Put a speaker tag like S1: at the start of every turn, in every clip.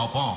S1: பாப்போம்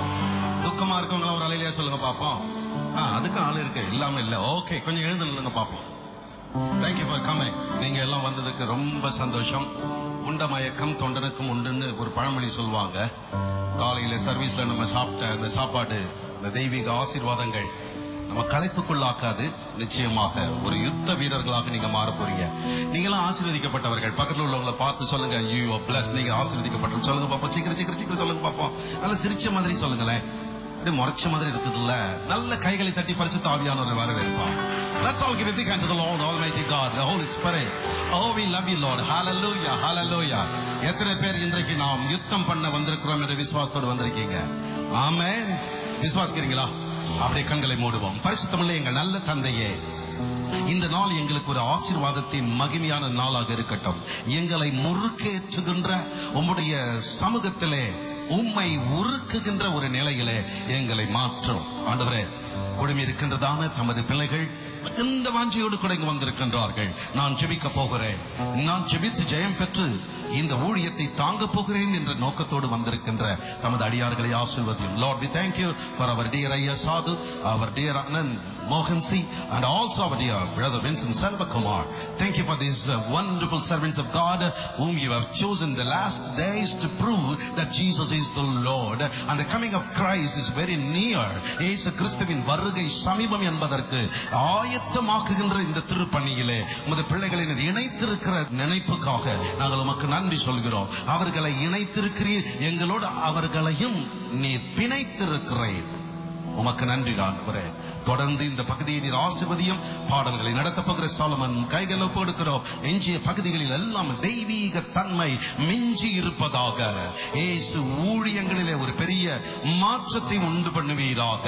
S1: துக்கமா இருக்கவங்கள ஒரு அலையிலேயே சொல்லுங்க பாப்போம் ஆ, அதுக்கு ஆள் இருக்கு இல்லாம இல்ல ஓகே கொஞ்சம் எழுந்து நில்லுங்க பாப்போம் தேங்க்யூ ஃபார் கமிங் நீங்க எல்லாம் வந்ததுக்கு ரொம்ப சந்தோஷம் உண்ட மயக்கம் தொண்டனுக்கும் உண்டுன்னு ஒரு பழமொழி சொல்லுவாங்க காலையில சர்வீஸ்ல நம்ம சாப்பிட்ட அந்த சாப்பாடு இந்த தெய்வீக ஆசீர்வாதங்கள் நம்ம களைப்புக்குள்ளாக்காது நிச்சயமாக ஒரு யுத்த வீரர்களாக நீங்க மாற போறீங்க நீங்களாம் ஆசீர்வதிக்கப்பட்டவர்கள் பக்கத்துல உள்ளவங்களை பார்த்து சொல்லுங்க யூ பிளஸ் நீங்க ஆசீர்வதிக்கப்பட்டவர்கள் சொல்லுங்க பாப்போம் சீக்கிரம் சீக்கிரம் சீக்கிரம் சொல்லுங்க பாப்போம் நல்லா சிரிச்ச மாதிரி சொல்லுங்களேன் அப்படியே முறைச்ச மாதிரி இருக்குதுல்ல நல்ல கைகளை தட்டி பறிச்சு தாவியானவரை வரவேற்பான் Let's all give a big hand to the Lord, Almighty God, the Holy Spirit. Oh, we love you, Lord. Hallelujah, hallelujah. எத்தனை பேர் இன்றைக்கு நாம் யுத்தம் பண்ண வந்திருக்கிறோம் என்ற விசுவாசத்தோடு வந்திருக்கீங்க ஆமென் விசுவாசிக்கிறீங்களா அப்படியே கண்களை மூடுவோம் பரிசுத்தமுள்ள எங்கள் நல்ல தந்தையே இந்த நாள் எங்களுக்கு ஒரு ஆசீர்வாதத்தின் மகிமையான நாளாக இருக்கட்டும் எங்களை முறுக்கேற்றுகின்ற உம்முடைய சமூகத்திலே உம்மை உருக்குகின்ற ஒரு நிலையிலே எங்களை மாற்றும் ஆண்டவரே குழுமி இருக்கின்றதான தமது பிள்ளைகள் இந்த வாஞ்சியோடு கூட இங்கு வந்திருக்கின்றார்கள் நான் ஜெபிக்க போகிறேன் நான் ஜெபித்து ஜெயம் பெற்று இந்த ஊழியத்தை தாங்க போகிறேன் என்ற நோக்கத்தோடு வந்திருக்கின்ற தமது அடியார்களை ஆசீர்வதியும் Lord we thank you for our dear ஐயா சாது அவர் டியர் அண்ணன் Mohan C. and also our dear brother Vincent Selvakumar. Thank you for these uh, wonderful servants of God uh, whom you have chosen the last days to prove that Jesus is the Lord and the coming of Christ is very near. இயேசு கிறிஸ்துவின் வருகை சமீபம் என்பதற்கு ஆயத்தமாக்குகின்ற இந்த திருப்பணியிலே உமது பிள்ளைகளை நீர் இணைத்திருக்கிற நினைப்புக்காக நாங்கள் உமக்கு நன்றி சொல்கிறோம் அவர்களை இணைத்திருக்கிறீர் எங்களோடு அவர்களையும் நீர் பிணைத்திருக்கிறீர் உமக்கு நன்றி ஆண்டவரே தொடர்ந்து இந்த பகுதியை நீர் ஆசிர்வதியும் பாடல்களை நடத்தப் போகிற சாலமன் கைகள் ஒப்படுக்கிறோம் எஞ்சிய பகுதிகளில் எல்லாம் தெய்வீக தன்மை மிஞ்சி இருப்பதாக இயேசு ஊழியங்களிலே ஒரு பெரிய மாற்றத்தை உண்டு பண்ணுவீராக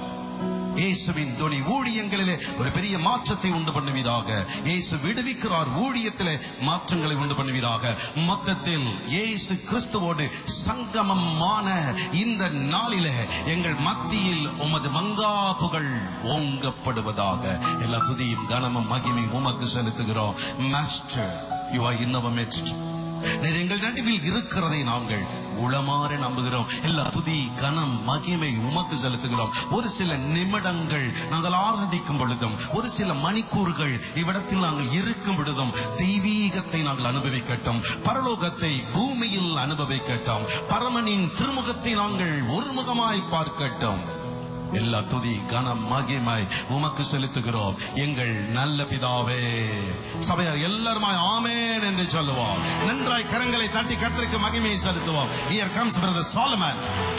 S1: இயேசுவின் துணி ஊழியங்களிலே ஒரு பெரிய மாற்றத்தை உண்டு பண்ணுவீராக இயேசு விடுவிக்கிறார் ஊழியத்திலே மாற்றங்களை உண்டு பண்ணுவீராக மொத்தத்தில் இயேசு கிறிஸ்துவோடு சங்கமமான இந்த நாளிலே எங்கள் மத்தியில் உமது மங்காப்புகள் ஓங்கப்படுவதாக எல்லா துதியும் கனமும் மகிமையும் உமக்கு செலுத்துகிறோம் master you are in our midst நீர் எங்கள் நடுவில் இருக்கிறதை நாங்கள் உளமாற நம்புகிறோம் எல்லா துதி கனம் மகிமை உமக்கு செலுத்துகிறோம் ஒரு சில நிமிடங்கள் நாங்கள் ஆராதிக்கும் பொழுதும் ஒரு சில மணிக்கூறுகள் இவ்விடத்தில் நாங்கள் இருக்கும் பொழுதும் தெய்வீகத்தை நாங்கள் அனுபவிக்கட்டும் பரலோகத்தை பூமியில் அனுபவிக்கட்டும் பரமனின் திருமுகத்தை நாங்கள் ஒருமுகமாய் பார்க்கட்டும் எல்லா துதி கனம் மகிமை உமக்கு செலுத்துகிறோம் எங்கள் நல்ல பிதாவே சபையார் எல்லாருமாய் ஆமென் என்று சொல்லுவோம் நன்றாய் கரங்களை தட்டி கர்த்தருக்கு மகிமையை செலுத்துவோம் ஹியர் கம்ஸ் பிரதர் சாலமன்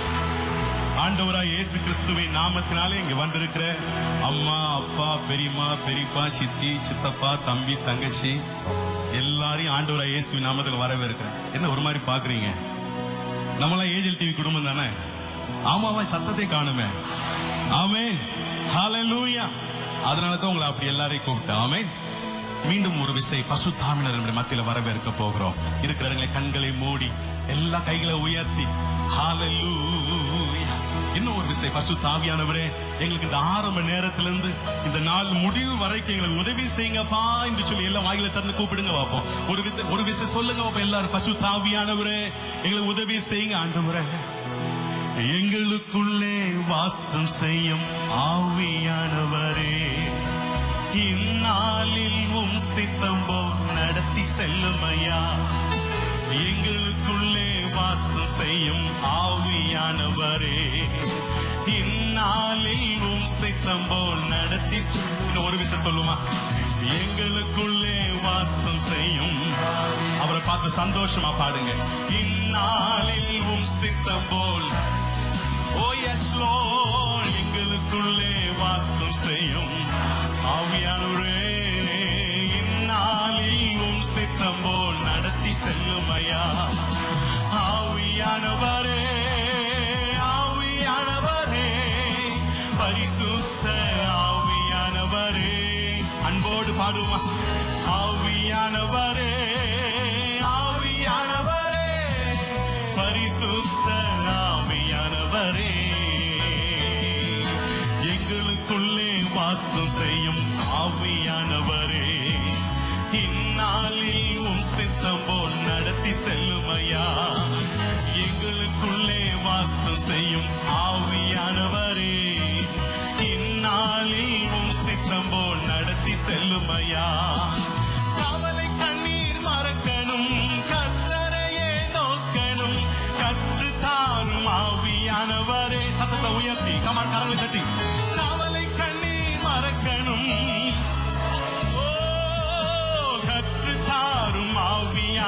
S2: ஆண்டவராய் இயேசு கிறிஸ்துவின் நாமத்தினாலே இங்க வந்திருக்கிற அம்மா அப்பா பெரியம்மா பெரியப்பா சித்தி சித்தப்பா தம்பி தங்கச்சி எல்லாரையும் ஆண்டவராய் இயேசுவின் நாமத்தில் வரவேற்கிறேன் என்ன ஒரு மாதிரி பாக்குறீங்க நம்மளாம் ஏஜல் டிவி குடும்பம் தானே ஆமாவா சத்தத்தை காணுமே ஆமென் ஹalleluya அதனால தான் உங்களை அப்படி எல்லாரையும் கூப்பிட்டேன் ஆமென் மீண்டும் ஒரு விசை பசு தாமினர் மத்தியில வரவேற்க போகிறோம் இருக்கிறவங்களை கண்களை மூடி எல்லா கைகளை உயர்த்தி ஹalleluya இன்னும் ஒரு விசை பசு தாவியானவரே எங்களுக்கு இந்த ஆரம்ப நேரத்திலிருந்து இந்த நாள் முடிவு வரைக்கும் எங்களுக்கு உதவி செய்யுங்கப்பா என்று சொல்லி எல்லாம் வாயில திறந்து கூப்பிடுங்க பாப்போம் ஒரு வித்த ஒரு விசை சொல்லுங்க பாப்போம் எல்லாரும் பசு தாவியானவரே எங்களுக்கு உதவி செய்யுங்க ஆண்டவரே எங்களுக்குள்ளே வாசம் செய்யும் ஆவியானவரே இந்நாளில் உம் சித்தம் போல் நடத்தி செல்லுமையா எங்களுக்குள்ளே வாசம் செய்யும் ஆவியானவரே இந்நாளில் உம் சித்தம் போல் நடத்தி செ- இன்னும் ஒரு விஷயம் சொல்லுமா எங்களுக்குள்ளே வாசம் செய்யும் அவரை பார்த்து சந்தோஷமா பாடுங்க இந்நாளில் உம் சித்தம் போல் ஓ எஸ் லோர் எங்களுக்குள்ளே வாசம் செய்யும் ஆவியானவரே இந்நாளில் உம் சித்தம் போல் நடத்தி செல்லுமையா ஆவியானவரே ஆவியானவரே பரிசுத்த ஆவியானவரே அன்போடு பாடுமா ஆவியானவரே ஆவியானவரே பரிசுத்த ஆவியானவரே எங்களுக்குள்ளே வாசம் செய்யும் ஆவியானவரே இந்நாளில் உம் சித்தம் போல் நடத்தி செல்லுமையா எங்களுக்குள்ளே வாசம் செய்யும்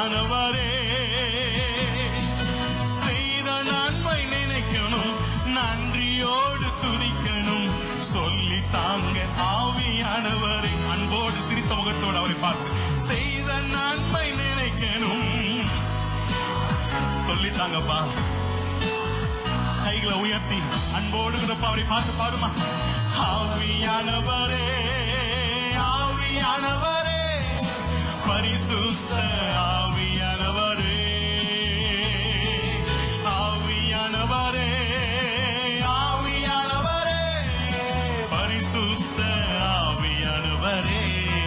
S2: ஆவியானவரே செய்த நன்மை நினைக்கணும் நன்றியோடு துதிக்கணும் சொல்லி தாங்க ஆவியானவரை அன்போடு சிரித்த முகத்தோடு அவரை பார்த்து செய்த நன்மை நினைக்கணும் சொல்லி தாங்கப்பா கைகளை உயர்த்தி அன்போடு கூட அவரை பார்த்து பாடுமா ஆவியானவரே ஆவியானவரே பரிசுத்த ஆவியானவரே ஆவியானவரே ஆவியானவரே பரிசுத்த ஆவியானவரே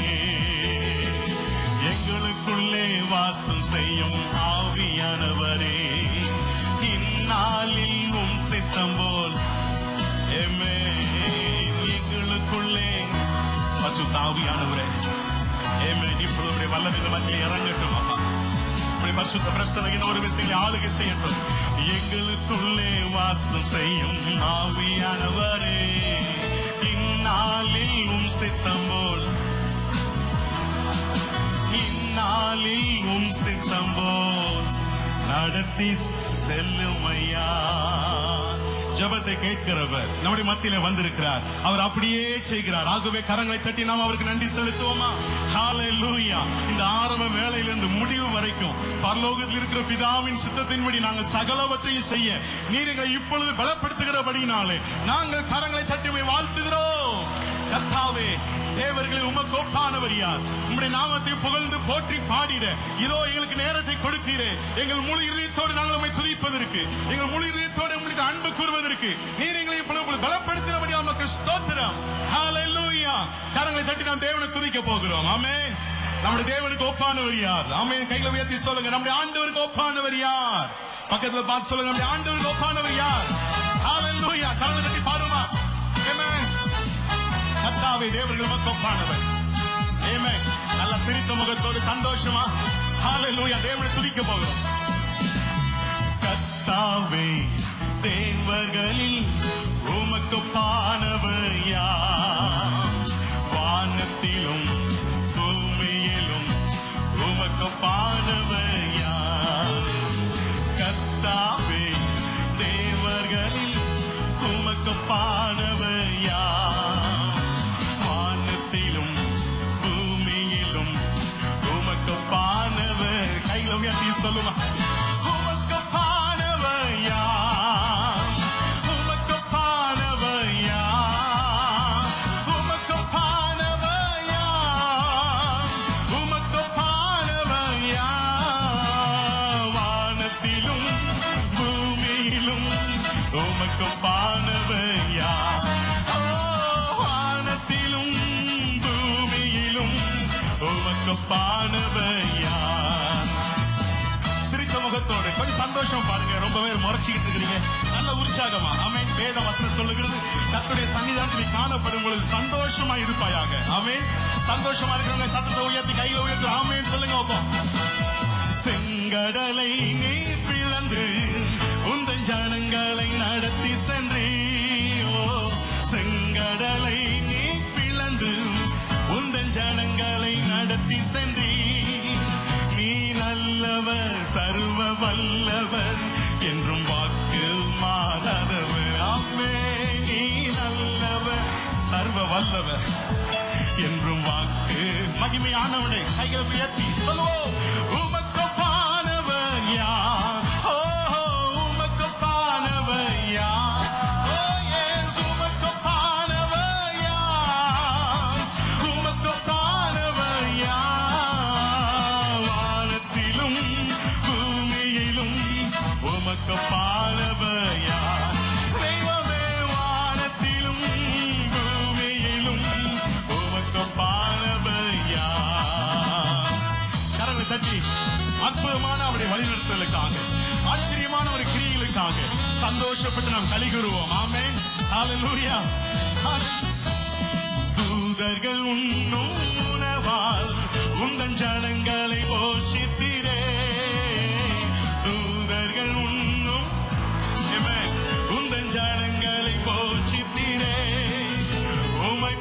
S2: எங்களுக்குள்ளே வாசம் செய்யும் ஆவியானவரே இந்நாளில் உம் சித்தம் போல் எம்மே எங்களுக்குள்ளே பசுத்த ஆவியானவரே ஏமே இப்பொழுது வல்லவின் மத்தியில் இறங்கட்டும் அப்பா இப்படி பரிசுத்த பிரசனையின் ஒரு விசையை ஆளுகை செய்யட்டும் எங்களுக்குள்ளே வாசம் செய்யும் ஆவியானவரே இந்நாளில் உம் சித்தம் போல் இந்நாளில் உம் சித்தம் போல் நடத்தி செல்லும் ஐயா ஜபத்தை கேட்கிறவர் நம்முடைய மத்தியில வந்திருக்கிறார் அவர் அப்படியே செய்கிறார் ஆகவே கரங்களை தட்டி நாம் அவருக்கு நன்றி செலுத்துவோமா ஹalleluya இந்த ஆரம்ப வேலையிலிருந்து முடிவு வரைக்கும் பரலோகத்தில் இருக்கிற பிதாவின் சித்தத்தின்படி நாங்கள் சகலவற்றையும் செய்ய நீர் எங்களை இப்பொழுது பலப்படுத்துகிறபடினாலே நாங்கள் கரங்களை தட்டி உம்மை வாழ்த்துகிறோம் கர்த்தாவே தேவர்களில் உமக்கு ஒப்பானவர் யார் உம்முடைய நாமத்தை புகழ்ந்து போற்றி பாடிட இதோ எங்களுக்கு நேரத்தை கொடுத்தீரே எங்கள் முழு இதயத்தோடு நாங்கள் உம்மை துதிப்பதற்கு எங்கள் முழு இதயத்தோடு உங்களுக்கு அன்பு கூறுவதற்கு நீர் எங்களை இப்பொழுது உங்களை பலப்படுத்தினபடி நமக்கு ஸ்தோத்திரம் ஹalleluya கரங்களை தட்டி நாம் தேவனை துதிக்க போகிறோம் ஆமென் நம்முடைய தேவனுக்கு ஒப்பானவர் யார் ஆமென் கையில உயர்த்தி சொல்லுங்க நம்முடைய ஆண்டவருக்கு ஒப்பானவர் யார் பக்கத்துல பார்த்து சொல்லுங்க நம்முடைய ஆண்டவருக்கு ஒப்பானவர் யார் ஹalleluya கரங்களை தட்டி பாடுமா ஆமென் கர்த்தாவே தேவர்கள் ஒப்பானவர் ஏமே நல்ல சிரித்த முகத்தோடு சந்தோஷமா ஹalleluya தேவனை துதிக்க போகிறோம் கர்த்தாவே தேவர்களில் உமக்கு பானவர் யார் வானத்திலும் பூமியிலும் உமக்கு பானவர் யார் கர்த்தாவே தேவர்களில் உமக்கு பானவர் யார் வானத்திலும் பூமியிலும் உமக்கு பானவர் கையில உயர்த்தி சொல்லுமா உமக்கு பானவர் யார் உமக்கு பானவர் யார் உமக்கு பானவர் யார் உமக்கு பானவர் யார் வானத்திலும் பூமியிலும் உமக்கு பானவர் யார் ஓ, வானத்திலும் பூமியிலும் உமக்கு பானவர் யார் சிரித்த முகத்தோடு கொஞ்சம் சந்தோஷம் பாருங்க ரொம்ப பேர் முறைச்சிக்கிட்டு இருக்கிறீங்க நல்ல உற்சாகமா ஆமென் வேத வசனம் சொல்லுகிறது கர்த்தருடைய சன்னிதானத்தில் நீ காணப்படும் பொழுது சந்தோஷமா இருப்பாயாக ஆமென் சந்தோஷமா இருக்கிறவங்க சத்தத்தை உயர்த்தி கையில உயர்த்தி ஆமென் சொல்லுங்க அப்போ செங்கடலை நீ பிளந்து உந்தன் ஜனங்களை நடத்தி சென்றீரோ செங்கடலை நீ பிளந்து உந்தன் ஜனங்களை நடத்தி சென்றீர் நீ நல்லவர் சர்வ வல்லவர் என்றும் வாக்கு மாறாதவர் ஆமே நீ நல்லவர் சர்வ வல்லவர் என்றும் வாக்கு மகிமையானவனை கைகள் உயர்த்தி சொல்லுவோம் உமக்கு பானவர் யார் ஓ உமக்கு பானவர் யார் ஓ இயேசு உமக்கு பானவர் யார் உமக்கு பானவர் யார் வானத்திலும் பூமியிலும் உமக்கு பானவர் யார் தெய்வமே வானத்திலும் பூமியிலும் உமக்கு பானவர் யார் கரங்களை தட்டி அற்புதமான அவருடைய வழிநடத்தலுக்காக ஆச்சரியமான ஒரு கிரியைகளுக்காக சந்தோஷப்பட்டு நாம் கலிகுருவோம் ஆமென் ஹalleluya தூதர்கள் உண்ணும் உணவால் உந்தன் ஜனங்களை போஷித்திரே தூதர்கள் உண்ணும் Amen. உந்தன் ஜனங்களை போஷித்திரே உமை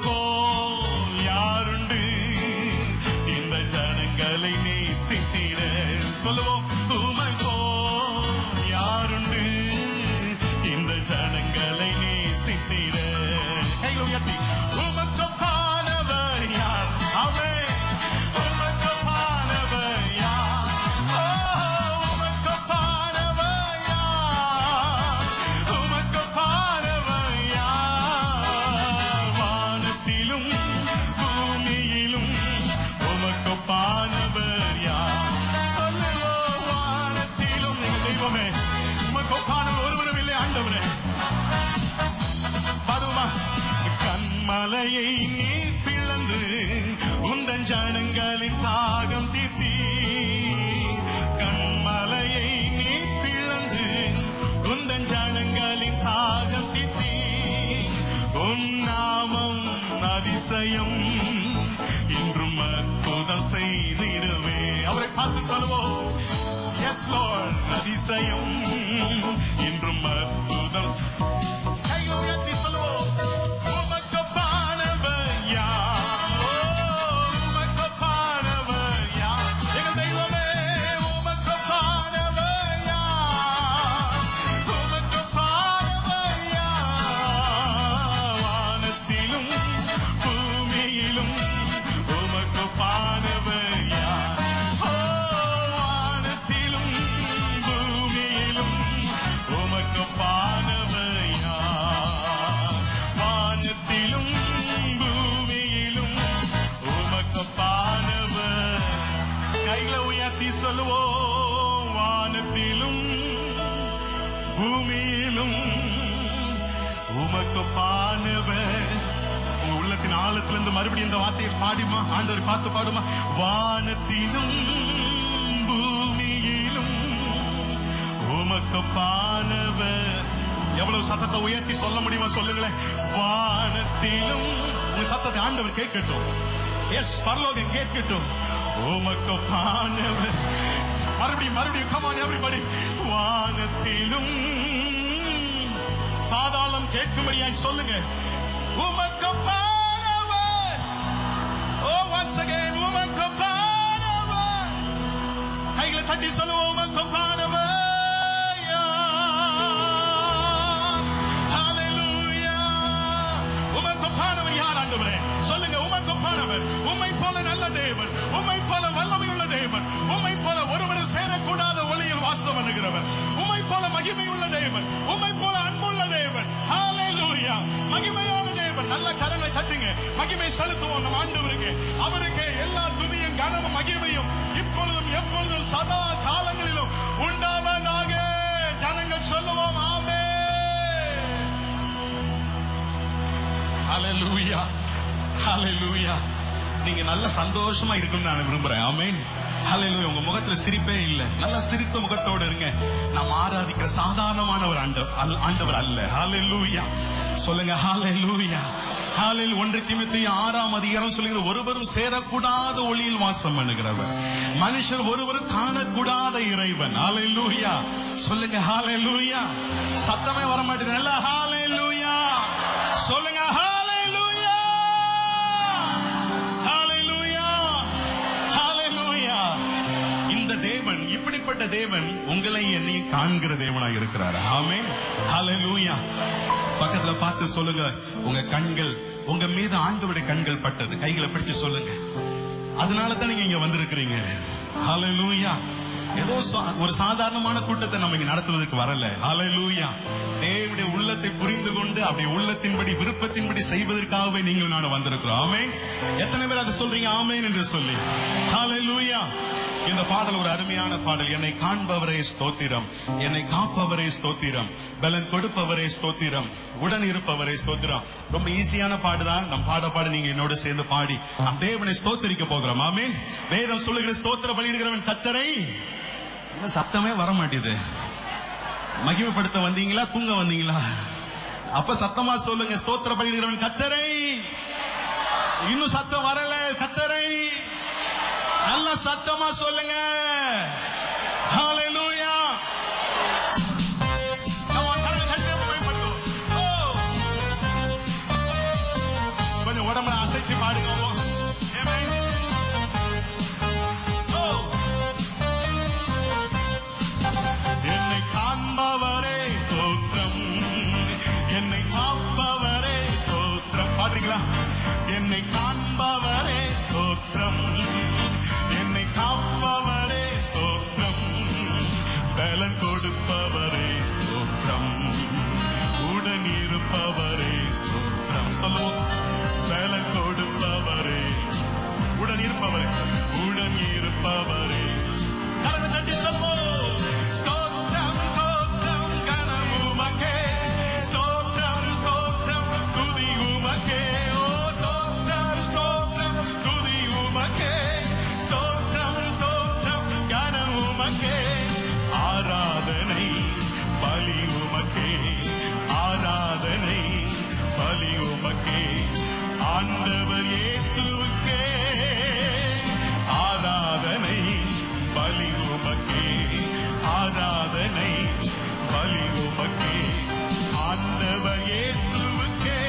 S2: போல் யாருண்டு இந்த ஜனங்களை நேசித்திட சொல்லுவோம் உமை போ யாருண்டு இந்த ஜனங்களை நேசித்திட கையில் உயர்த்தி உமக்கொப்பானவர் யார் அவன் உமக்கொப்பானவர் யார் ஓ, உமக்கொப்பானவர் யார் உமக்கொப்பானவர் யார் வானத்திலும் பூமியிலும் உமக்கொப்பானவர் யார் சொல்லுவோம் வானத்திலும் எங்கள் தெய்வமே உமக்கொப்பானவர் ஒருவரும் இல்லை ஆண்டவரே பாடுமா கண்மலையை நீ பிளந்து உந்தன் ஜனங்களின் தாகம் தீர்த்தி கண்மலையை நீ பிளந்து உந்தன் ஜனங்களின் தாகம் தீர்த்தி உன் நாமம் அதிசயம் இன்றும் அற்புதம் செய்திடுவே அவரை பார்த்து சொல்லுவோம் எஸ் லார்ட் அதிசயம் இன்றும் அற்புதம் கையை உயர்த்தி சொல்லுவோம் உமக்கொப்பானவர் யார்? ஓ, உமக்கொப்பானவர் யார்? எங்கள் தெய்வமே, உமக்கொப்பானவர் யார்? உமக்கொப்பானவர் யார்? வானத்திலும் பூமியிலும் உமக்கொப்பானவர் யார்? ஓ, வானத்திலும் பூமியிலும் உமக்கொப்பானவர் யார்? வானத்திலும் பூமியிலும் உமக்கொப்பானவர் கைகளை உயர்த்தி சொல்லுவோம் வானத்திலும் பூமியிலும் உமக்கொப்பானவர் உங்க உள்ளத்தின் ஆழத்திலிருந்து மறுபடியும் இந்த வார்த்தையை பாடிமா ஆண்டவர் பார்த்து பாடுமா வானத்திலும் பூமியிலும் உமக்கொப்பானவர் எவ்வளவு சத்தத்தை உயர்த்தி சொல்ல முடியுமா சொல்லுங்களேன் வானத்திலும் உங்க சத்தத்தை ஆண்டவர் கேட்கட்டும் எஸ் பரலோகம் கேட்கட்டும் உமக்கொப்பானவர் மறுபடியும் மறுபடியும் கமான் எவ்ரிபடி வானத்திலும் பாதாளம் கேட்கும்படியாய் சொல்லுங்க உமக்கொப்பானவர் ஓ once again உமக்கொப்பானவர் கைகளை தட்டி சொல்லுவோம் உமக்கொப்பானவர் Hallelujah. உமக்கொப்பானவர் யார் ஆண்டவரே சொல்லுங்க உமக்கொப்பானவர் உம்மை போல நல்ல தேவன் உம்மை போல வல்லமை உள்ள தேவன் உம்மை போல ஒருவரும் சேரக்கூடாத ஒளியில் வாசம் பண்ணுகிறவர் உம்மை போல மகிமை உள்ள தேவன் உம்மை போல அன்புள்ள தேவன் Hallelujah. மகிமையான தேவன் நல்ல கரங்களை தட்டுங்க மகிமை செலுத்துவோம் நம்ம ஆண்டவருக்கு அவருக்கு எல்லா துதியும் கனமும் மகிமையும் இப்பொழுதும் எப்பொழுதும் சதா காலங்களிலும் உண்டாவதாக ஜனங்கள் சொல்லுவோம் ஆமே ஹalleluya ஹalleluya நீங்க நல்ல சந்தோஷமா இருக்கணும்னு நான் விரும்புறேன் ஆமென் ஹalleluya உங்க முகத்துல சிரிப்பே இல்ல நல்ல சிரித்த முகத்தோட இருங்க நாம் ஆராதிக்கிற சாதாரணமான ஒரு ஆண்டவர் அல்ல- ஆண்டவர் அல்ல ஹalleluya சொல்லுங்க ஹalleluya ஹalleluya ஒன்று தீமோத்தேயு ஆறாம் அதிகாரம் சொல்லுகிறது ஒருவரும் சேரக்கூடாத ஒளியில் வாசம் பண்ணுகிறவர் மனுஷர் ஒருவரும் காணக்கூடாத இறைவன் ஹalleluya சொல்லுங்க ஹalleluya சத்தமே வர மாட்டேங்குது நல்ல ஹalleluya சொல்லுங்க ஹalleluya ஹalleluya ஹalleluya இந்த தேவன் இப்படிப்பட்ட தேவன் உங்களை என்னையும் காண்கிற தேவனாய் இருக்கிறார் ஆமென் ஹalleluya பக்கத்துல பார்த்து சொல்லுங்க உங்க கண்கள் உங்க மீது ஆண்டவருடைய கண்கள் பட்டது கைகளை பிடிச்சு சொல்லுங்க அதனால தான் நீங்க இங்க வந்திருக்கிறீங்க ஹalleluya ஏதோ சா- ஒரு சாதாரணமான கூட்டத்தை நம்ம இங்க நடத்துவதற்கு வரல ஹalleluya தேவனுடைய உள்ளத்தை புரிந்து கொண்டு அப்படி உள்ளத்தின்படி விருப்பத்தின்படி செய்வதற்காகவே நீங்கள் நான் வந்திருக்கிறோம் ஆமென் எத்தனை பேர் அதை சொல்றீங்க ஆமென் என்று சொல்லி ஹalleluya இந்த பாடல் ஒரு அருமையான பாடல் என்னை காண்பவரே ஸ்தோத்திரம் என்னை காப்பவரே ஸ்தோத்திரம் பலன் கொடுப்பவரே ஸ்தோத்திரம் உடன் இருப்பவரே ஸ்தோத்திரம் ரொம்ப ஈஸியான பாடுதான் நம் பாட பாட நீங்க என்னோட சேர்ந்து பாடி நம் தேவனை ஸ்தோத்தரிக்க போகிறோம் ஆமென் வேதம் சொல்லுகிற ஸ்தோத்திர பலியிடுகிறவன் கத்தரை என்ன சத்தமே வர மாட்டேது மகிமைப்படுத்த வந்தீங்களா தூங்க வந்தீங்களா அப்ப சத்தமா சொல்லுங்க ஸ்தோத்திர பலியிடுகிறவன் கத்தரை இன்னும் சத்தம் வரல கத்தரை நல்ல சத்தமா சொல்லுங்க ஹalleluya Come on, கரங்களை தட்டி நம்ம பயன்படுத்துவோம். Oh. கொஞ்சம் உடம்ப அசைச்சு பாடுங்க Amen. Oh. உமக்கே ஆண்டவர் இயேசுவுக்கே ஆராதனை பலி உமக்கே ஆராதனை பலி உமக்கே ஆண்டவர் இயேசுவுக்கே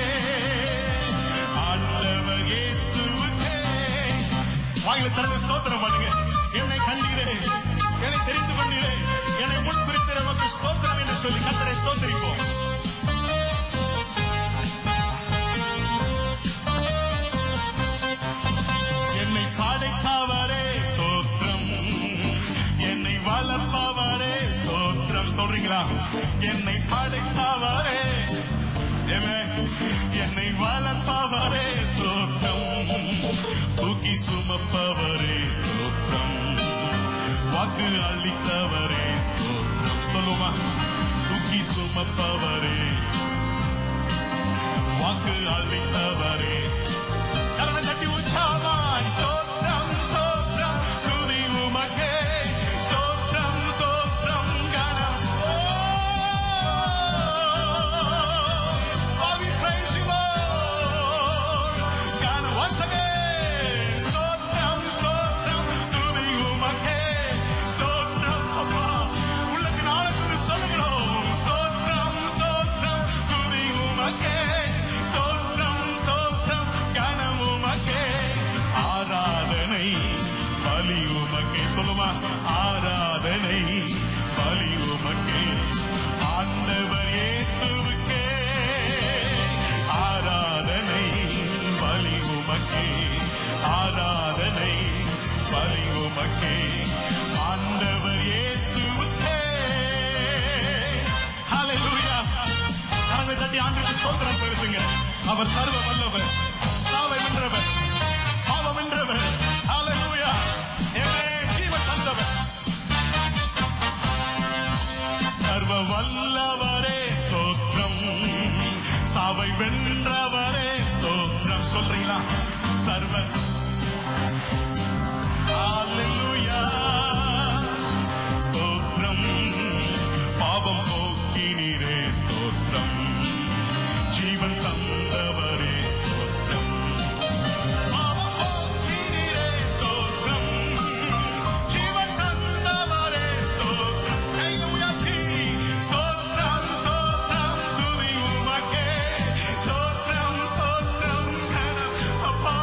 S2: ஆண்டவர் இயேசுவுக்கே வாயில திறந்து ஸ்தோத்திரம் பண்ணுங்க என்னை கண்டீரே என்னை தெரிந்து கொண்டீரே என்னை முன் குறித்து நமக்கு ஸ்தோத்திரம் என்று சொல்லி கத்தரை ஸ்தோத்திரிப்போம் என்னை படைத்தவரே ஸ்தோத்திரம் என்னை வளர்ப்பவரே ஸ்தோத்திரம் சொல்றீங்களா என்னை படைத்தவரே Amen. என்னை வளர்ப்பவரே ஸ்தோத்திரம் தூக்கி சுமப்பவரே ஸ்தோத்திரம் வாக்கு அளித்தவரே ஸ்தோத்திரம் சொல்லுமா தூக்கி சுமப்பவரே வாக்கு அளித்தவரே கரணம் தட்டி உற்சாகமாய் ஸ்தோத்திரம் ஸ்தோத்திரம் துதி உமக்கே ஸ்தோத்திரம் ஸ்தோத்திரம் கணம் Oh, we praise you, Lord. கணம் once again. ஸ்தோத்திரம் ஸ்தோத்திரம் துதி உமக்கே ஸ்தோத்திரம் அப்பா உள்ளக்கு நாளுக்கு சொல்லுகிறோம் ஸ்தோத்திரம் ஸ்தோத்திரம் துதி உமக்கே ஸ்தோத்திரம் ஸ்தோத்திரம் கனம் உமக்கே ஆராதனை பலி உமக்கே சொல்லுமா ஆராதனை பலி உமக்கே ஆண்டவர் இயேசுவுக்கே ஆராதனை பலி உமக்கே ஆராதனை பலி உமக்கே ஆண்டவர் இயேசுவுக்கே ஹalleluya கரங்களை தட்டி ஆண்டுக்கு ஸ்தோத்திரம் செலுத்துங்க அவர் சர்வ வல்லவர் சாவை வென்றவர் பாவம் வென்றவர் ஹalleluya ஆமென் ஜீவன் தந்தவர் சர்வ வல்லவரே ஸ்தோத்திரம் சாவை வென்றவரே ஸ்தோத்திரம் சொல்றீங்களா சர்வ ஹalleluya ஸ்தோத்திரம் பாவம் போக்கினீரே ஸ்தோத்திரம் ஜீவன் தந்தவரே ஸ்தோத்திரம் பாவம் போக்கினீரே ஸ்தோத்திரம் ஜீவன் தந்தவரே ஸ்தோத்திரம் கையை உயர்த்தி ஸ்தோத்திரம் ஸ்தோத்திரம் துதி உமக்கே ஸ்தோத்திரம் ஸ்தோத்திரம் கனம் அப்பா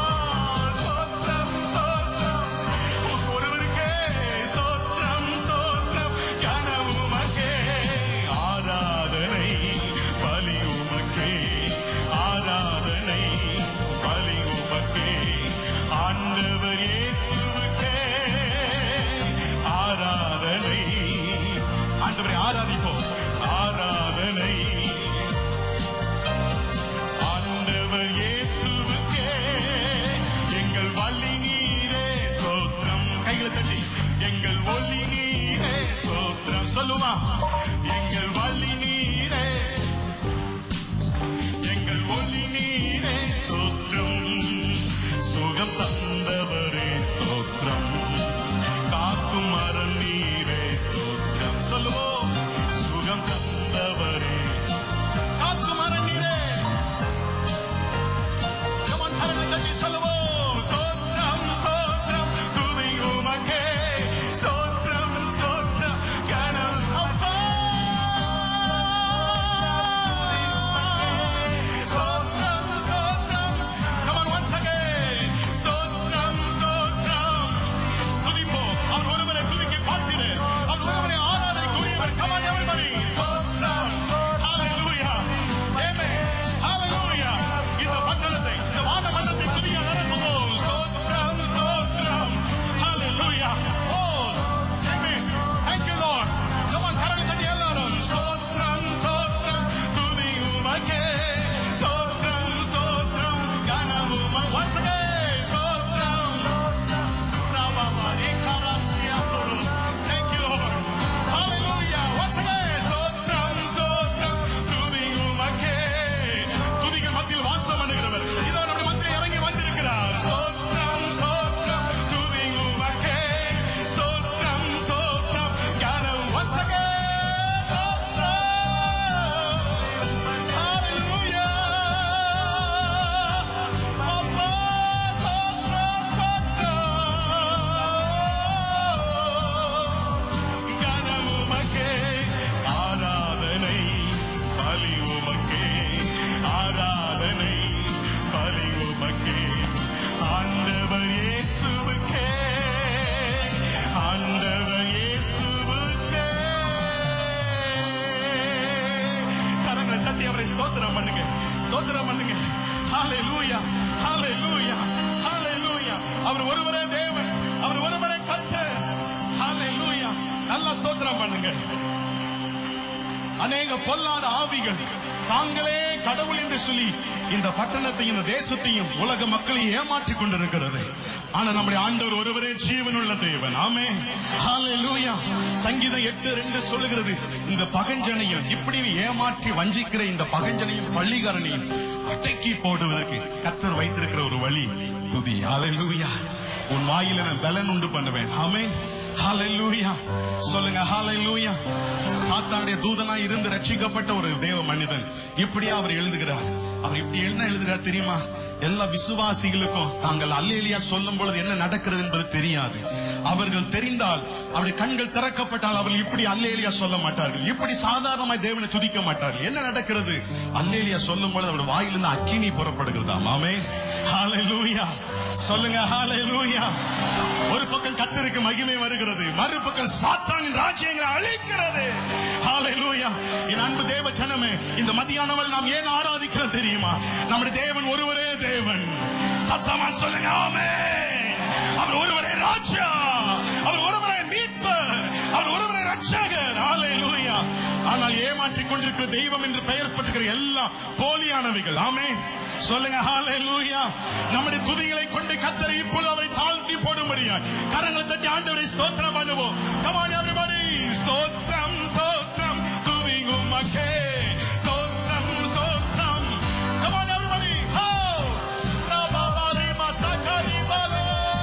S2: ஹalleluya ஹalleluya ஹalleluya அவர் ஒருவரே தேவன் அவர் ஒருவரே கர்த்தர் ஹalleluya நல்லா ஸ்தோத்திரம் பண்ணுங்க அநேக பொல்லாத ஆவிகள் தாங்களே கடவுள் என்று சொல்லி இந்த பட்டணத்தையும் இந்த தேசத்தையும் உலக மக்களையும் ஏமாற்றிக் கொண்டிருக்கிறது ஆனா நம்முடைய ஆண்டவர் ஒருவரே ஜீவனுள்ள தேவன் ஆமே ஹalleluya சங்கீதம் எட்டு ரெண்டு சொல்லுகிறது இந்த பகஞ்சனையும் இப்படி ஏமாற்றி வஞ்சிக்கிற இந்த பகஞ்சனையும் பள்ளிகாரனையும் அடக்கி போடுவதற்கு கத்தர் வைத்திருக்கிற ஒரு வழி துதி ஹalleluya உன் வாயில நான் பலன் உண்டு பண்ணுவேன் ஆமென் ஹalleluya சொல்லுங்க ஹalleluya சாத்தானுடைய தூதனாய் இருந்து ரட்சிக்கப்பட்ட ஒரு தேவ மனிதன் இப்படியே அவர் எழுதுகிறார் அவர் இப்படி என்ன எழுதுகிறார் தெரியுமா எல்லா விசுவாசிகளுக்கும் தாங்கள் அல்லேலியா சொல்லும் பொழுது என்ன நடக்கிறது என்பது தெரியாது அவர்கள் தெரிந்தால் அவருடைய கண்கள் திறக்கப்பட்டால் அவர்கள் இப்படி அல்லேலியா சொல்ல மாட்டார்கள் இப்படி சாதாரணமாய் தேவனை துதிக்க மாட்டார்கள் என்ன நடக்கிறது அல்லேலியா சொல்லும் பொழுது அவருடைய வாயிலிருந்து அக்கினி புறப்படுகிறதா மாமே ஹalleluya சொல்லுங்க ஹalleluya ஒரு பக்கம் கத்தருக்கு மகிமை வருகிறது மறுபக்கம் சாத்தானின் ராஜ்யங்களை அழிக்கிறது ஹalleluya என் அன்பு தேவ ஜனமே இந்த மதியானவள் நாம் ஏன் ஆராதிக்கிறோம் தெரியுமா நம்முடைய தேவன் ஒருவரே தேவன் சத்தமா சொல்லுங்க ஆமென் அவர் ஒருவரே ராஜா அவர் ஒருவரே மீட்பர் அவர் ஒருவரே ரட்சகர் ஹalleluya ஆனால் ஏமாற்றிக் கொண்டிருக்கிற தெய்வம் என்று பெயர் பட்டுகிற எல்லாம் போலியானவைகள் ஆமென் சொல்லுங்க ஹalleluya நம்முடைய துதிகளை கொண்டு கத்தரை இப்பொழுது அவரை தாழ்த்தி போடும்படியா கரங்களை தட்டி ஆண்டவரை ஸ்தோத்திரம் பண்ணுவோம் come on everybody ஸ்தோத்திரம் ஸ்தோத்திரம் துதி உமக்கே ஸ்தோத்திரம் ஸ்தோத்திரம் come on everybody ho ரபாபாரி மசகரி பலோ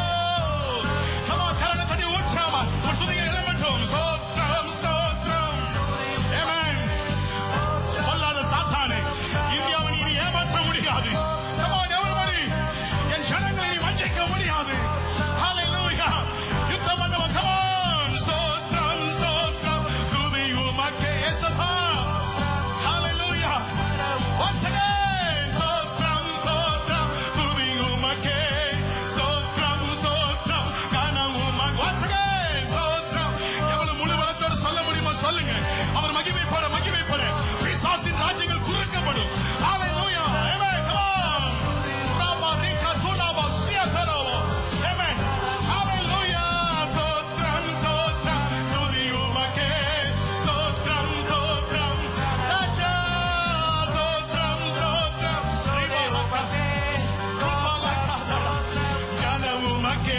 S2: come on கரங்களை தட்டி உற்சாகமா ஒரு துதியை எழுமட்டும் ஸ்தோத்திரம் ஸ்தோத்திரம் amen பொல்லாத சாத்தானே இந்தியாவை நீ ஏமாற்ற முடியாது Come on, everybody. என் ஜனங்களை நீ வஞ்சிக்க முடியாது Hallelujah. யுத்தம் பண்ணவன், come on. ஸ்தோத்திரம், ஸ்தோத்திரம், துதி உமக்கே. இயேசுவா. Hallelujah. Once again. ஸ்தோத்திரம், ஸ்தோத்திரம், துதி உமக்கே. ஸ்தோத்திரம், ஸ்தோத்திரம், கனம் உமக்கு. Once again. ஸ்தோத்திரம். எவ்வளவு முழு பலத்தோடு சொல்ல முடியுமோ சொல்லுங்க அவர் மகிமை போட மகிமை போட பிசாசின் ராஜ்யங்கள் குறுக்கப்படும் Hallelujah. Amen. Come on. Rama, Rika, Tulaba, Siakarabo. Amen. Hallelujah. ஸ்தோத்திரம், ஸ்தோத்திரம், துதி உமக்கே. ஸ்தோத்திரம், ஸ்தோத்திரம், ராஜா. ஸ்தோத்திரம், ஸ்தோத்திரம், ஸ்ரீபாலகா. ரூபாலகா. கன உமக்கே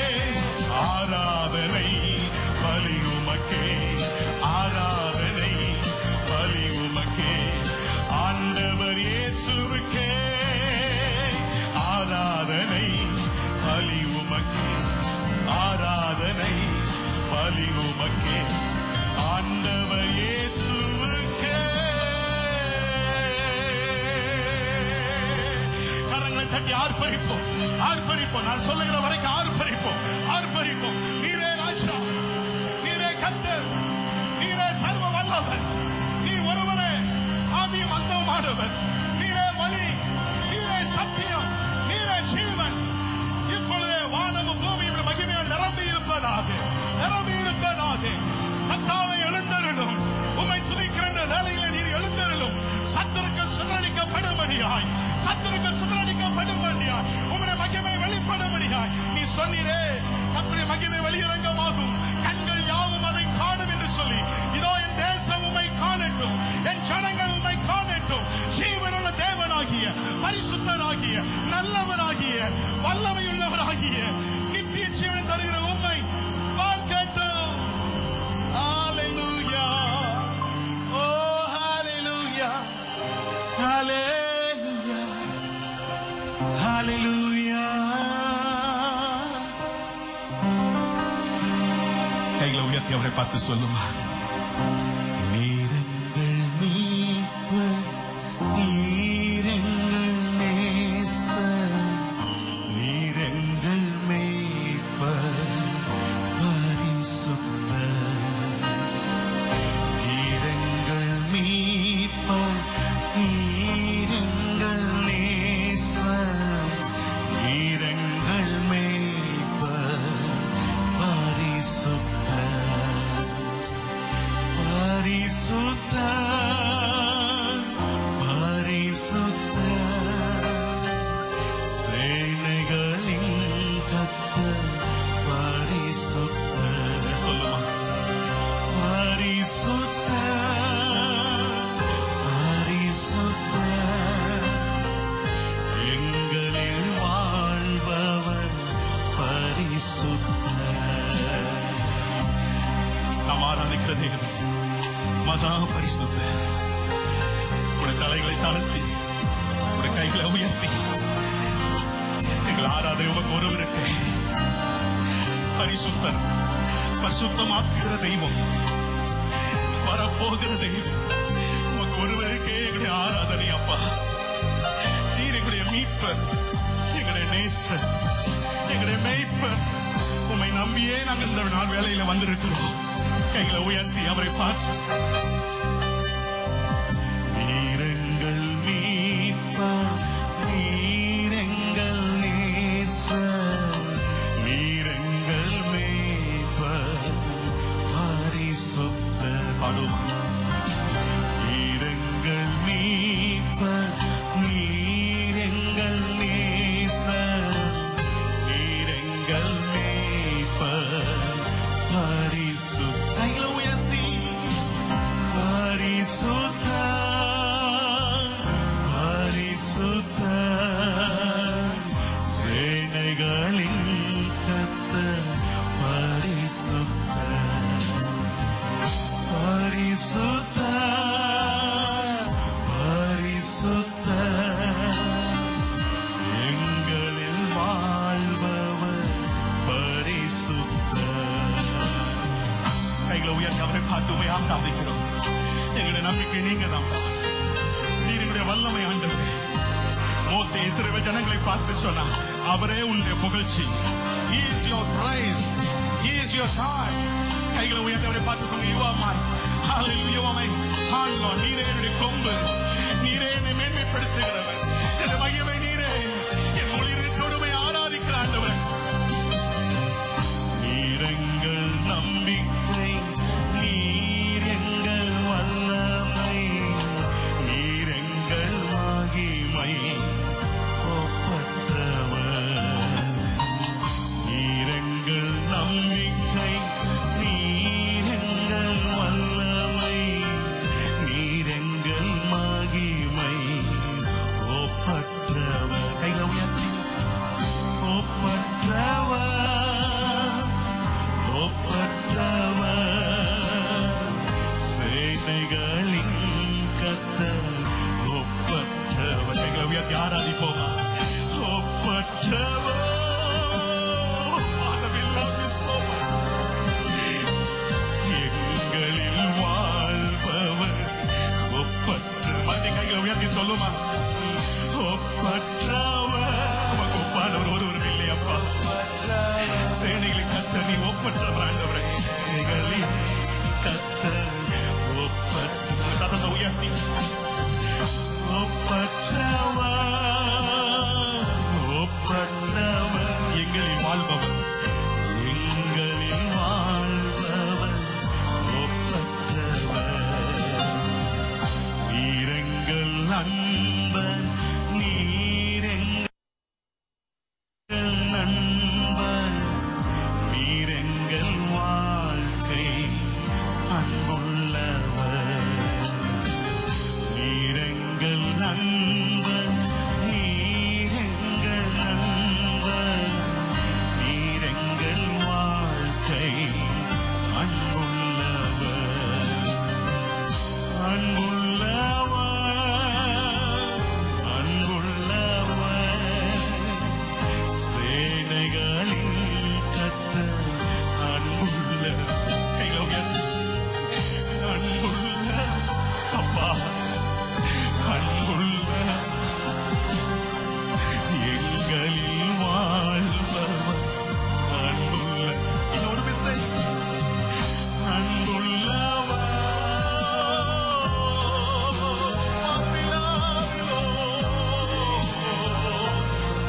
S2: ஆராதனை பலி உமக்கே ஆராதனை பலி உமக்கே ஆண்டவர் இயேசுவுக்கே ஆராதனை பலி உமக்கே ஆராதனை பலி உமக்கே ஆண்டவர் இயேசுவுக்கே கரங்களை தட்டி ஆர்ப்பரிப்போம் ஆர்ப்பரிப்போம் நான் சொல்லுகிற வரைக்கும் ஆர்ப்பரிப்போம் ஆர்ப்பரிப்போம் நீரே ராஜா நீரே கத்தர் நீரே சர்வ வல்லவர் நீ ஒருவரே ஆதியும் அந்தமானவர் நீரே வழி நீரே சத்தியம் நீரே ஜீவன் இப்பொழுதே வானமும் பூமியும் மகிமையால் நிரம்பி இருப்பதாக நிரம்பி இருப்பதாக கத்தாவை எழுந்தருளும் உம்மை துதிக்கிற இந்த வேலையில நீர் எழுந்தருளும் சத்துருக்கள் சுதரடிக்கப்படும்படியாய் சத்துருக்கள் சுதரடிக்கப்படும்படியாய் உம்முடைய மகிமை வெளிப்படும்படியாய் நீ சொன்னீரே கத்துடைய மகிமை வெளியிறங்கமாகும் கண்கள் யாவும் அதை காணும் என்று சொல்லி இதோ என் தேசம் உம்மை காணட்டும் என் ஜனங்கள் உம்மை காணட்டும் ஜீவனுள்ள தேவனாகிய பரிசுத்தனாகிய நல்லவனாகிய வல்லமையுள்ளவராகிய நித்திய ஜீவனை தருகிற உண்மை பார்க்கட்டும் Hallelujah. Oh, hallelujah. Hallelujah. Hallelujah. கைகளை உயர்த்தி அவரை பார்த்து சொல்லுமா நீரங்கள் மீட்பர் நீரெங்கள் நேசர் நீரெங்கள் மேய்ப்பர் பரிசுத்தர் நீரெங்கள் மீட்பர் நீரெங்கள் நேசர் நீரெங்கள் மேய்ப்பர் பரிசுத்தர் இருக்கிற தேவன் மகா பரிசுத்த உடைய தலைகளை தாழ்த்தி உடைய கைகளை உயர்த்தி எங்கள் ஆராதனை உமக்கு ஒருவருக்கு பரிசுத்தர் பரிசுத்தமாக்குகிற தெய்வம் வரப்போகிற தெய்வம் உமக்கு ஒருவருக்கே எங்களுடைய ஆராதனை அப்பா நீர் எங்களுடைய மீட்பர் எங்களுடைய நேசர் எங்களுடைய மேய்ப்பர் உம்மை நம்பியே நாங்கள் இந்த நாள் வேலையில வந்திருக்கிறோம் கைகளை உயர்த்தி அவரை பார்த்து நீரெங்கள் மீட்பர் நீரெங்கள் நேசர் நீரெங்கள் மேய்ப்பர் பரிசுத்தர் பாடுவோம் நீரெங்கள் மீட்பர் நீரெங்கள் நேசர் நீரெங்கள் மேய்ப்பர் பரிசுத்த கைகளை உயர்த்தி பரிசுத்த பரிசுத்த சேனைகளின் கத்த பரிசுத்த பரிசுத்த பரிசுத்த எங்களில் வாழ்பவர் பரிசுத்த கைகளை உயர்த்தி அவரை பார்த்து உமை ஆராதிக்கிறோம் எங்களுடைய நம்பிக்கை நீங்க தான் நீர் எங்களுடைய வல்லமை ஆண்டவர் மோசே இஸ்ரவேல் ஜனங்களை பார்த்து சொன்னா அவரே உன்னுடைய புகழ்ச்சி He is your praise. He is your time. கைகளை உயர்த்தி அவரை பார்த்து சொன்ன யூ ஆர் மை ஹalleluya யூ ஆர் மை ஹால்வா நீரே என்னுடைய கொம்பு நீரே என்னை மேன்மைப்படுத்துகிறவர் என்னுடைய மையமே நீரே என் மொழியிற்கு உண்மை ஆராதிக்கிற ஆண்டவர் நீரெங்கள் நம்பிக்கை நீர் எங்கள் வல்லமை நீரெங்கள் மகிமை ஒப்பற்றவர் நீரெங்கள் நம்பிக்கை நீரெங்கள் வல்லமை நீரெங்கள் மகிமை ஒப்பற்றவர் கைகளை உயர்த்தி ஒப்பற்றவர் ஒப்பற்றவர் சேனைகளின் கத்தர் ஒப்பற்றவர் கைகளை உயர்த்தி ஆராதிப்போம் ஒப்பற்றவர் Father, we love you so much. எங்களில் வாழ்பவர் ஒப்பற்ற மறுபடி கைகளை உயர்த்தி சொல்லுமா ஒப்பற்றவர் உமக்கு ஒப்பானவர் ஒருவரும் இல்லையப்பா சேனைகளின் கத்த நீ ஒப்பற்றவர் ஆண்டவரே சேனைகளின் கத்த ஒப்பற்ற சதத்தை உயர்த்தி ஒப்பற்றவர் ஒப்பற்றவர் எங்களில் வாழ்பவர் எங்களில் வாழ்பவர் ஒப்பற்றவர் நீரெங்கள் அன்பர் நீரெங்கள் நண்பர் நீரெங்கள் வாழ்க்கை அன்புள்ளவர் நீரெங்கள் நண்பர் நீரெங்கள் நண்பர் நீரெங்கள் வாழ்க்கை அன்புள்ளவர் அன்புள்ளவர் அன்புள்ளவர் சேனைகளின் கத்த அன்புள்ள கைகளை உயர்த்தி. அன்புள்ள அப்பா அன்புள்ள எங்களில் வாழ்பவர் அன்புள்ள இன்னொரு விசை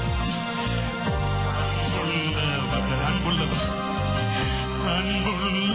S2: அன்புள்ளவர் அன்புள்ளவர்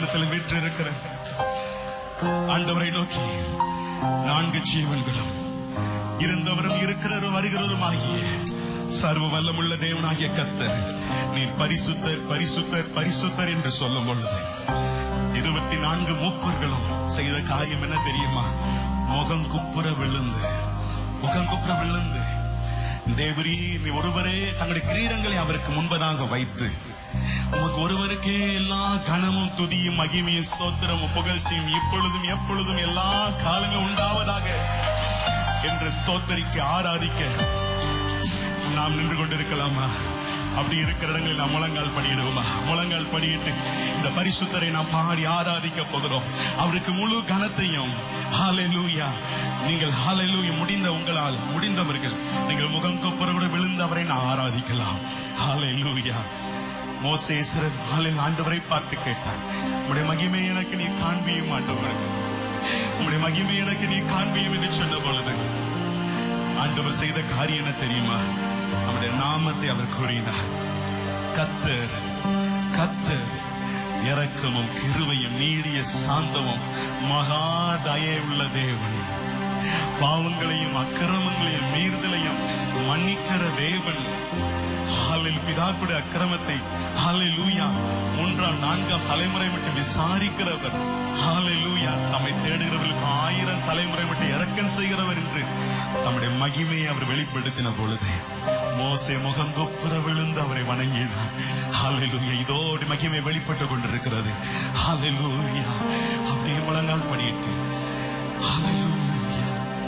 S2: நாமத்தில் விற்றிருக்கிற ஆண்டவரை நோக்கி நான்கு ஜீவன்களும் இருந்தவரும் இருக்கிறவரும் வருகிறவரும் ஆகிய சர்வ வல்லமுள்ள தேவனாகிய கர்த்தர் நீ பரிசுத்தர் பரிசுத்தர் பரிசுத்தர் என்று சொல்லும் பொழுது இருபத்தி நான்கு மூப்பர்களும் செய்த காரியம் என்ன தெரியுமா முகம் குப்புற விழுந்து முகம் குப்புற விழுந்து தேவரீ நீ ஒருவரே தங்களுடைய கிரீடங்களை அவருக்கு முன்பதாக வைத்து உமக்கு ஒருவருக்கே எல்லா கனமும் துதியும் மகிமையும் ஸ்தோத்திரமும் புகழ்ச்சியும் இப்பொழுதும் எப்பொழுதும் எல்லா காலங்களும் உண்டாவதாக என்று ஸ்தோத்தரிக்க ஆராதிக்க நாம் நின்று கொண்டிருக்கலாமா அப்படி இருக்கிற இடங்களில் நாம் முழங்கால் படியிடுவோமா முழங்கால் படியிட்டு இந்த பரிசுத்தரை நாம் பாடி ஆராதிக்க போகிறோம் அவருக்கு முழு கனத்தையும் ஹalleluya நீங்கள் ஹalleluya முடிந்த உங்களால் முடிந்தவர்கள் நீங்கள் முகம் கொப்புற கூட விழுந்து அவரை நான் ஆராதிக்கலாம் ஹalleluya மோசேஸ்வரர் ஹalleluya ஆண்டவரை பார்த்து கேட்டார் உம்முடைய மகிமை எனக்கு நீ காண்பியும் ஆண்டவரே உம்முடைய மகிமை எனக்கு நீ காண்பியும் என்று சொன்ன பொழுது ஆண்டவர் செய்த காரியம் என்ன தெரியுமா அவருடைய நாமத்தை அவர் கூறினார் கத்தர் கத்தர் இரக்கமும் கிருவையும் நீடிய சாந்தமும் மகா தயவுள்ள தேவன் பாவங்களையும் அக்கிரமங்களையும் மீறுதலையும் மன்னிக்கிற தேவன் ஹாலில் பிதாக்குடைய அக்கிரமத்தை ஹாலில் லூயா மூன்றாம் நான்காம் தலைமுறை மட்டும் விசாரிக்கிறவர் ஹாலில் லூயா தம்மை தேடுகிறவர்களுக்கு ஆயிரம் தலைமுறை மட்டும் இறக்கம் செய்கிறவர் என்று தம்முடைய மகிமையை அவர் வெளிப்படுத்தின பொழுது மோசே முகங்கொப்புற விழுந்து அவரை வணங்கினார் ஹalleluya இதோடு மகிமை வெளிப்பட்டு கொண்டிருக்கிறது ஹalleluya அப்படியே முழங்கால் படியிட்டு ஹalleluya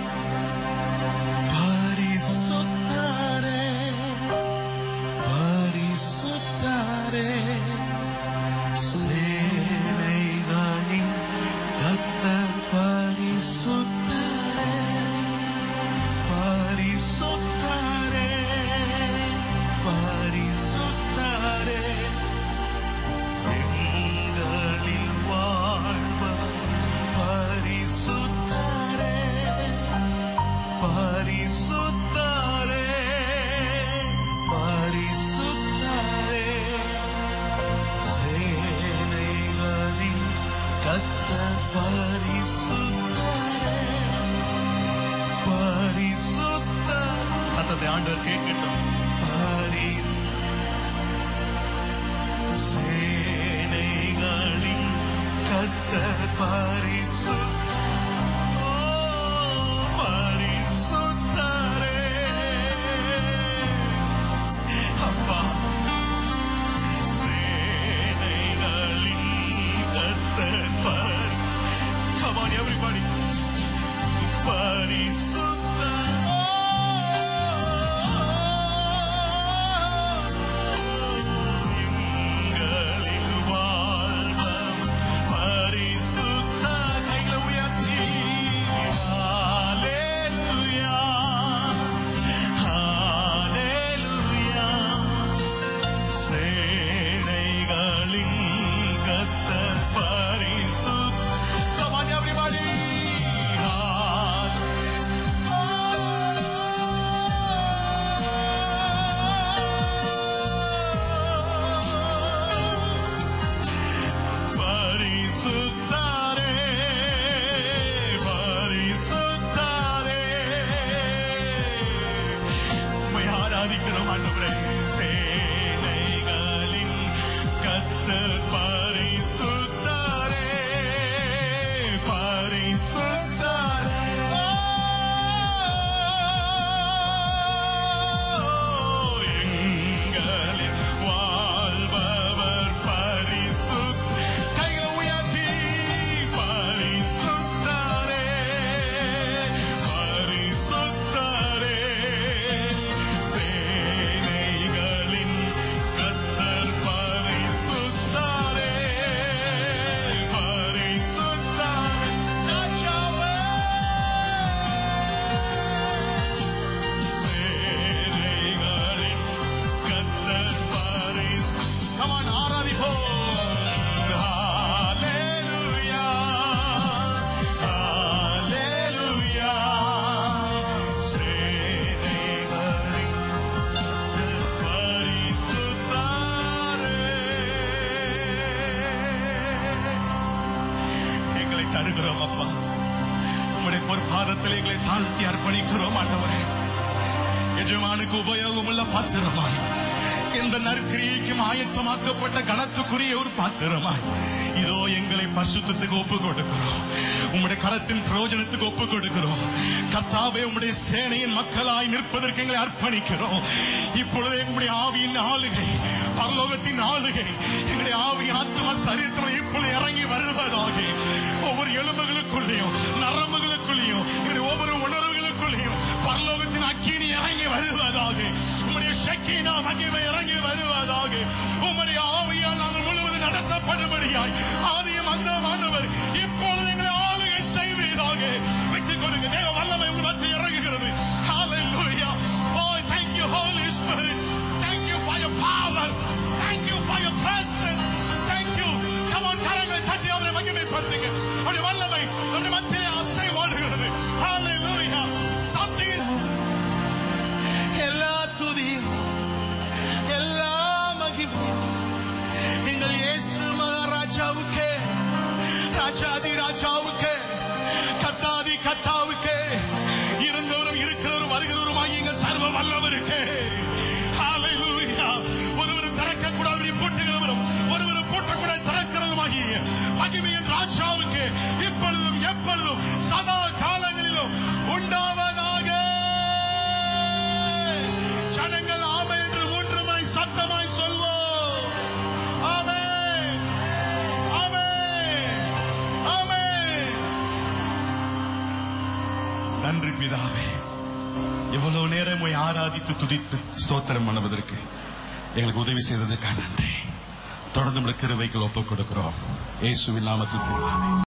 S3: பரிசுத்தரே பரிசுத்தரே சேனைகளின் கர்த்தர் பரிசுத்தரே பரிசுத்தரே பரிசுத்தரே எங்களில் வாழ்வர் பரிசுத்தரே பரிசுத்தரே பரிசுத்தரே சேனைகளின் கர்த்தர் பரிசுத்தரே பரிசுத்தர் சத்தத்தை ஆண்டவர் கேட்கட்டும் பரிசு சேனைகளின் கர்த்தர் பரிசு பரிசுத்தரே அப்பா சேனைகளின் கர்த்தர் பரி Come on everybody பரிசுத்தர் சமூகத்தில் எங்களை தாழ்த்தி அர்ப்பணிக்கிறோம் ஆண்டவரே எஜமானுக்கு உபயோகமுள்ள பாத்திரமாய் இந்த நற்கிரியைக்கும் ஆயத்தமாக்கப்பட்ட கணத்துக்குரிய ஒரு பாத்திரமாய் இதோ எங்களை பசுத்தத்துக்கு ஒப்பு கொடுக்கிறோம் உம்முடைய கரத்தின் பிரயோஜனத்துக்கு ஒப்பு கொடுக்கிறோம் கர்த்தாவே உம்முடைய சேனையின் மக்களாய் நிற்பதற்கு எங்களை அர்ப்பணிக்கிறோம் இப்பொழுதே உம்முடைய ஆவியின் ஆளுகை பரலோகத்தின் ஆளுகை எங்களுடைய ஆவி ஆத்மா சரீரத்தில் இப்பொழுது இறங்கி வருவதாக ஒவ்வொரு எலும்புகளுக்குள்ளேயும் நரம்புகளுக்குள்ளேயும் எங்களுடைய ஒவ்வொரு உணர்வுகளுக்குள்ளேயும் பரலோகத்தின் அக்கினி இறங்கி வருவதாக உம்முடைய சக்கினா மகிமை இறங்கி வருவதாக உம்முடைய ஆவியால் நாங்கள் முழுவதும் நடத்தப்படும்படியாய் ஆதியம் அந்த ஆண்டவர் இப்பொழுது எங்களை ஆளுகை செய்வீராக விட்டுக் கொடுங்க தேவ வல்லமை உங்கள் மத்தியில் இறங்குகிறது Hallelujah. Oh, thank you, Holy Spirit. Thank you for your power. Thank you for your presence. Thank you. Come on, கரங்களை தட்டி அவரை மகிமைப்படுத்துங்க. அவருடைய வல்லமை நம்முடைய மத்தியிலே அசைவாடுகிறது. Hallelujah. Something is
S4: எல்லா துதியும் எல்லா மகிமையும் எங்கள் இயேசு மகாராஜாவுக்கே ராஜாதி ராஜாவுக்கே கத்தாதி கத்தாவுக்கே இருந்தவரும் இருக்கிறவரும் வருகிறவருமாகி எங்கள் சர்வ வல்லவருக்கே Hallelujah. ஒருவர் திறக்க கூடாது பூட்டுகிறவரும் ஒருவர் பூட்டக்கூடாது திறக்கிறவருமாகி மகிமையின் ராஜாவுக்கு இப்பொழுதும் எப்பொழுதும் சதா காலங்களிலும் உண்டாவதாக ஜனங்கள் ஆமை என்று மூன்று முறை சத்தமாய் சொல்வோம் ஆமே ஆமே ஆமே
S3: நன்றி பிதாவே இவ்வளவு நேரம் உம்மை ஆராதித்து துதித்து ஸ்தோத்திரம் பண்ணுவதற்கு எங்களுக்கு உதவி செய்ததுக்காக நன்றி தொடர்ந்து நம்முடைய கிருபைக்கு ஒப்புக் கொடுக்கிறோம் இயேசுவின் நாமத்தில் பிதாவே.